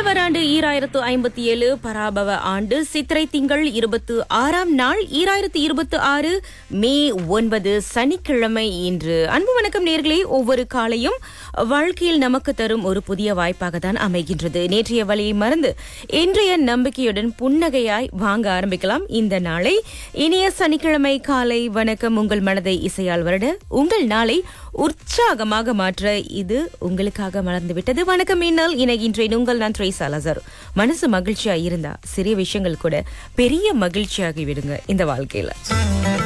திருவராண்டு ஈராயிரத்து ஐம்பத்தி ஏழு பராபவ ஆண்டு சித்திரை திங்கள் இருபத்து ஆறாம் நாள் ஈராயிரத்து இருபத்து ஆறு மே ஒன்பது சனிக்கிழமை இன்று அன்பு வணக்கம் நேர்களே ஒவ்வொரு காலையும் வாழ்க்கையில் நமக்கு தரும் ஒரு புதிய வாய்ப்பாக தான் அமைகின்றது நேற்றைய வழியை மறந்து இன்றைய நம்பிக்கையுடன் புன்னகையாய் வாங்க ஆரம்பிக்கலாம் இந்த நாளை இனிய சனிக்கிழமை காலை வணக்கம் உங்கள் மனதை இசையால் வருட உங்கள் நாளை உற்சாகமாக மாற்ற இது உங்களுக்காக மலர்ந்து விட்டது வணக்கம் மின்னல் இணைகின்றேன் உங்கள் நான் த்ரேசா லசர் மனசு மகிழ்ச்சியா இருந்தா சிறிய விஷயங்கள் கூட பெரிய மகிழ்ச்சியாகி விடுங்க இந்த வாழ்க்கையில